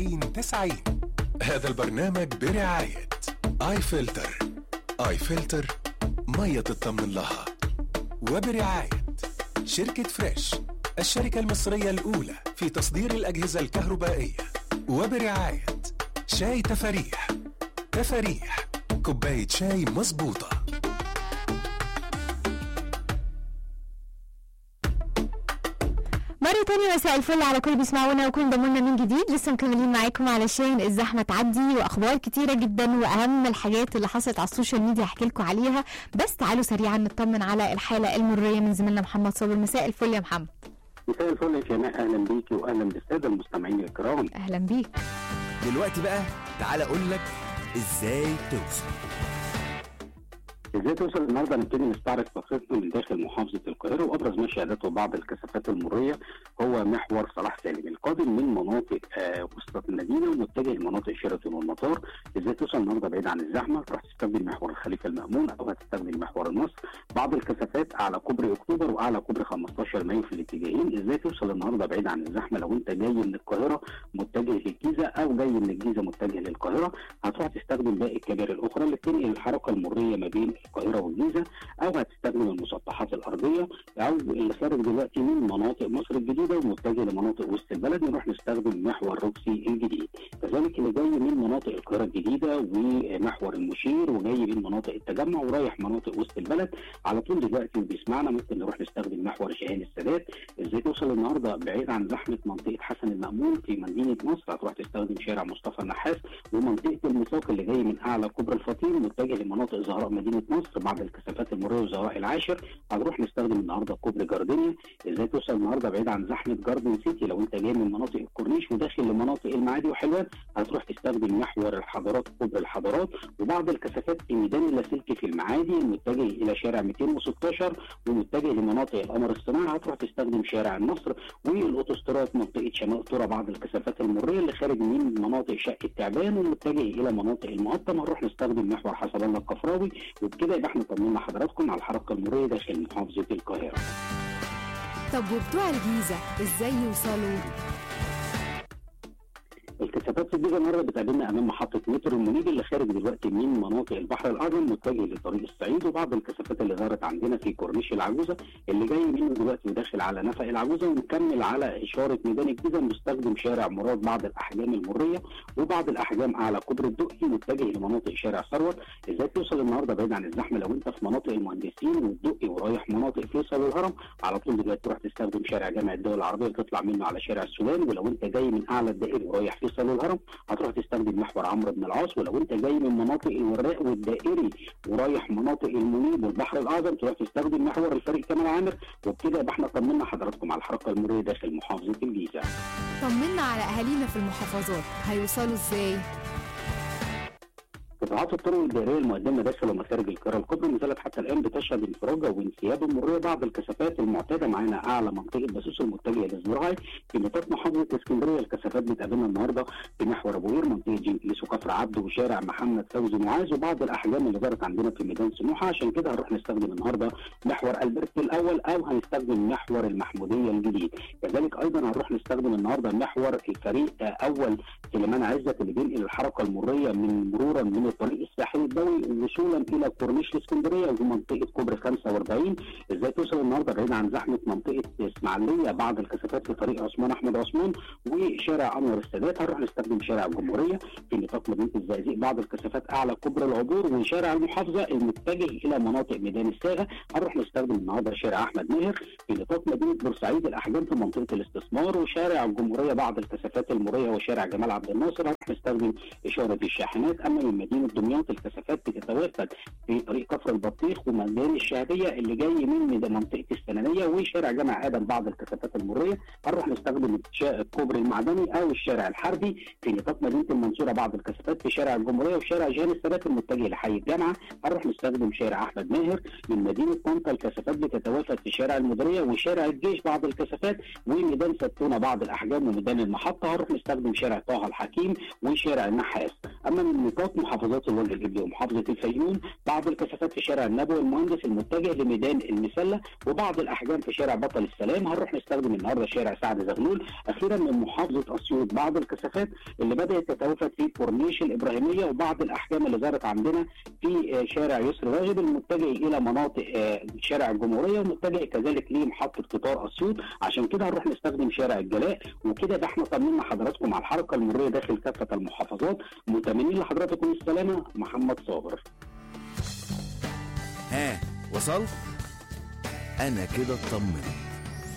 90 90 هذا البرنامج برعاية آي فلتر آي فلتر مية تطمن لها وبرعاية شركة فريش الشركة المصرية الأولى في تصدير الأجهزة الكهربائية وبرعاية شاي تفاريح تفاريح كوباية شاي مظبوطة مرة تانية مساء الفل على كل بيسمعونا وكل انضموا من جديد لسه مكملين معاكم علشان الزحمة تعدي واخبار كتيرة جدا واهم الحاجات اللي حصلت على السوشيال ميديا هحكي لكم عليها بس تعالوا سريعا نطمن على الحالة المرية من زميلنا محمد صابر مساء الفل يا محمد مساء الفل يا شيماء اهلا بيكي واهلا بالساده المستمعين الكرام اهلا بيك دلوقتي بقى تعالى اقول لك ازاي توصل ازاي توصل النهارده نبتدي نستعرض فقرتنا من داخل محافظه القاهره وابرز ما شهدته بعض الكثافات المريه هو محور صلاح سالم القادم من مناطق آه وسط المدينه ومتجه لمناطق شيراتون والمطار ازاي توصل النهارده بعيد عن الزحمه تروح تستخدم محور الخليفه المامون او هتستخدم محور النصر بعض الكثافات اعلى كوبري اكتوبر واعلى كوبري 15 مايو في الاتجاهين ازاي توصل النهارده بعيد عن الزحمه لو انت جاي من القاهره متجه للجيزه او جاي من الجيزه متجه للقاهره هتروح تستخدم باقي الكباري الاخرى اللي بتنقل الحركه المريه ما بين القاهره والجيزه او هتستخدم المسطحات الارضيه او اللي خارج دلوقتي من مناطق مصر الجديده ومتجه لمناطق وسط البلد نروح نستخدم محور روكسي الجديد كذلك اللي جاي من مناطق القاهره الجديده ومحور المشير وجاي من مناطق التجمع ورايح مناطق وسط البلد على طول دلوقتي وبيسمعنا ممكن نروح نستخدم محور شاهين السادات ازاي توصل النهارده بعيد عن زحمه منطقه حسن المامون في مدينه نصر هتروح تستخدم شارع مصطفى النحاس ومنطقه الميثاق اللي جاي من اعلى كوبري الفطيم متجه لمناطق زهراء مدينه نصر بعد الكثافات المروريه وزهراء العاشر هنروح نستخدم النهارده كوبري جاردينيا ازاي توصل النهارده بعيد عن زحمه جاردن سيتي لو انت جاي من مناطق الكورنيش وداخل لمناطق المعادي وحلوان هتروح تستخدم محور الحضارات كوبري الحضارات وبعض الكثافات في ميدان اللاسلكي في المعادي متجه الى شارع 216 ومتجه لمناطق القمر الصناعي هتروح تستخدم شارع النصر والاوتوسترات منطقه شمال ترى بعض الكثافات المريه اللي خارج من مناطق شق التعبان ومتجه الى مناطق المقطم هنروح نستخدم محور حسب الله الكفراوي وبكده يبقى احنا طمنا حضراتكم على الحركه المريه داخل محافظه القاهره. طب وبتوع الجيزة ازاي يوصلوا؟ الكثافات في الجيزه النهارده بتقابلنا امام محطه مترو المنيب اللي خارج دلوقتي من مناطق البحر الاعظم متجه لطريق الصعيد وبعض الكثافات اللي ظهرت عندنا في كورنيش العجوزه اللي جاي منه دلوقتي وداخل على نفق العجوزه ومكمل على اشاره ميدان الجيزه مستخدم شارع مراد بعض الاحجام المريه وبعض الاحجام اعلى كوبري الدقي متجه لمناطق شارع ثروت ازاي توصل النهارده بعيد عن الزحمه لو انت في مناطق المهندسين والدقي ورايح مناطق فيصل والهرم على طول دلوقتي تروح تستخدم شارع جامع الدول العربيه وتطلع منه على شارع السودان ولو انت جاي من اعلى الدائري ورايح فيصل والهرم هتروح تستخدم محور عمرو بن العاص ولو انت جاي من مناطق الوراق والدائري ورايح مناطق المنيب والبحر الاعظم تروح تستخدم محور الفريق كمال عامر وبكده يبقى احنا طمنا حضراتكم على الحركه المروريه داخل محافظه الجيزه. طمنا على اهالينا في المحافظات هيوصلوا ازاي؟ قطاعات الطرق الدائريه المقدمه داخل ومخارج القاهره الكبرى ما زالت حتى الان بتشهد انفراجه وانسياب مروريه بعض الكثافات المعتاده معانا اعلى منطقه باسوس المتجهه للزراعي في نطاق محافظه اسكندريه الكثافات بتقابلنا النهارده في محور ابو قير منطقه جنكليس وكفر عبده وشارع محمد فوزي معاذ وبعض الاحجام اللي ظهرت عندنا في ميدان سموحه عشان كده هنروح نستخدم النهارده محور البرت الاول او هنستخدم محور المحموديه الجديد كذلك ايضا هنروح نستخدم النهارده محور الفريق اول سليمان عزت اللي بينقل الحركه المريه من مرورا من الطريق الساحلي الدولي وصولا الى كورنيش الاسكندريه ومنطقه كوبري 45 ازاي توصل النهارده بعيد عن زحمه منطقه اسماعيليه بعض الكثافات في طريق عثمان احمد عثمان وشارع انور السادات هنروح نستخدم شارع الجمهوريه في نطاق مدينه الزقازيق بعض الكثافات اعلى كوبري العبور وشارع المحافظه المتجه الى مناطق ميدان الساغه هنروح نستخدم النهارده شارع احمد ماهر في نطاق مدينه بورسعيد الاحجام في منطقه الاستثمار وشارع الجمهوريه بعض الكثافات المريه وشارع جمال عبد الناصر هنروح نستخدم اشاره الشاحنات اما من مدينه دمياط الكثافات بتتوافد في طريق كفر البطيخ وميدان الشهاديه اللي جاي من منطقه السنانيه وشارع جامع ادم بعض الكثافات المريه هنروح نستخدم الكوبري المعدني او الشارع الحربي في نطاق مدينه المنصوره بعض الكثافات في شارع الجمهوريه وشارع جهان الثبات المتجه لحي الجامعه هنروح نستخدم شارع احمد ماهر من مدينه طنطا الكثافات بتتوافد في شارع المديريه وشارع الجيش بعض الكثافات وميدان ستونه بعض الاحجام وميدان المحطه هنروح نستخدم شارع طه الحكيم وشارع النحاس اما من نطاق محافظات الوجه الابلي ومحافظه الفيوم بعض الكثافات في شارع النبوي المهندس المتجه لميدان المسله وبعض الاحجام في شارع بطل السلام هنروح نستخدم النهارده شارع سعد زغلول اخيرا من محافظه اسيوط بعض الكثافات اللي بدات تتوافد في كورنيش الابراهيميه وبعض الاحجام اللي ظهرت عندنا في آه، شارع يسر راغب المتجه الى مناطق آه، شارع الجمهوريه ومتجه كذلك لمحطه قطار اسيوط عشان كده هنروح نستخدم شارع الجلاء وكده ده احنا طمنا حضراتكم على الحركه المروريه داخل كافه المحافظات متمنين لحضراتكم السلامه محمد صابر ها وصلت انا كده اطمنت